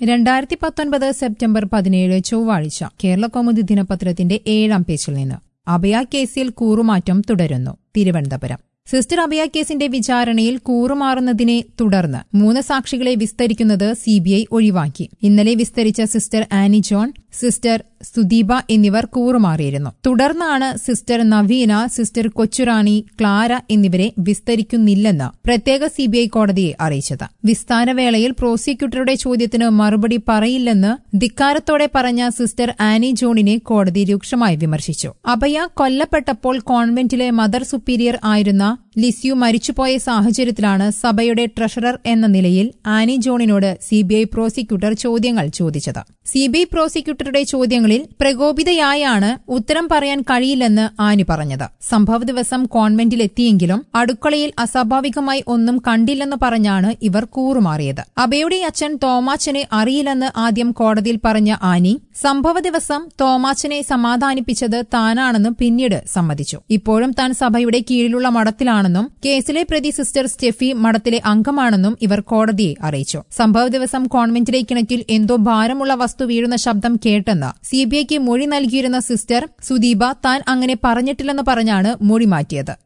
രണ്ടായിരത്തി പത്തൊൻപത് സെപ്റ്റംബർ പതിനേഴ് ചൊവ്വാഴ്ച കേരള കൗമുദി ദിനപത്രത്തിന്റെ ഏഴാം പേജിൽ നിന്ന് അഭയ കേസിൽ കൂറുമാറ്റം തുടരുന്നു തിരുവനന്തപുരം സിസ്റ്റർ അഭയ കേസിന്റെ വിചാരണയിൽ കൂറുമാറുന്നതിനെ തുടർന്ന് മൂന്ന് സാക്ഷികളെ വിസ്തരിക്കുന്നത് സിബിഐ ഒഴിവാക്കി ഇന്നലെ വിസ്തരിച്ച sister Annie John sister Sudeepa എന്നിവർ കൂറുമാറിയിരുന്നു തുടർന്നാണ് സിസ്റ്റർ നവീന സിസ്റ്റർ കൊച്ചുറാണി ക്ലാര എന്നിവരെ വിസ്തരിക്കുന്നില്ലെന്ന് പ്രത്യേക സിബിഐ കോടതിയെ അറിയിച്ചത് വിസ്താരവേളയിൽ പ്രോസിക്യൂട്ടറുടെ ചോദ്യത്തിന് മറുപടി പറയില്ലെന്ന് ധിക്കാരത്തോടെ പറഞ്ഞ സിസ്റ്റർ ആനി ജോണിനെ കോടതി രൂക്ഷമായി വിമർശിച്ചു അഭയ കൊല്ലപ്പെട്ടപ്പോൾ കോൺവെന്റിലെ മദർ സുപ്പീരിയർ ആയിരുന്ന ലിസ്യു മരിച്ചുപോയ സാഹചര്യത്തിലാണ് സഭയുടെ ട്രഷറർ എന്ന നിലയിൽ ആനി ജോണിനോട് സിബിഐ പ്രോസിക്യൂട്ടർ ചോദ്യങ്ങൾ ചോദിച്ചത് സിബിഐ പ്രോസിക്യൂട്ടറുടെ ചോദ്യങ്ങളിൽ പ്രകോപിതയായാണ് ഉത്തരം പറയാൻ കഴിയില്ലെന്ന് ആനി പറഞ്ഞത് സംഭവ ദിവസം കോൺവെന്റിലെത്തിയെങ്കിലും അടുക്കളയിൽ അസ്വാഭാവികമായി ഒന്നും കണ്ടില്ലെന്ന് പറഞ്ഞാണ് ഇവർ കൂറുമാറിയത് അബയുടെ അച്ഛൻ തോമാച്ചനെ അറിയില്ലെന്ന് ആദ്യം കോടതിയിൽ പറഞ്ഞ ആനി സംഭവ ദിവസം തോമാച്ചനെ സമാധാനിപ്പിച്ചത് താനാണെന്ന് പിന്നീട് സമ്മതിച്ചു ഇപ്പോഴും താൻ സഭയുടെ കീഴിലുള്ള മഠത്തിലാണെന്നും കേസിലെ പ്രതി സിസ്റ്റർ സ്റ്റെഫി മഠത്തിലെ അംഗമാണെന്നും ഇവർ കോടതിയെ അറിയിച്ചു സംഭവ ദിവസം കോൺവെന്റിലെ കിണറ്റിൽ എന്തോ ഭാരമുള്ള വസ്തു വീഴുന്ന ശബ്ദം കേട്ടെന്ന് സിബിഐക്ക് മൊഴി നൽകിയിരുന്ന സിസ്റ്റർ സുദീപ താൻ അങ്ങനെ പറഞ്ഞിട്ടില്ലെന്ന് പറഞ്ഞാണ് മൊഴി മാറ്റിയത്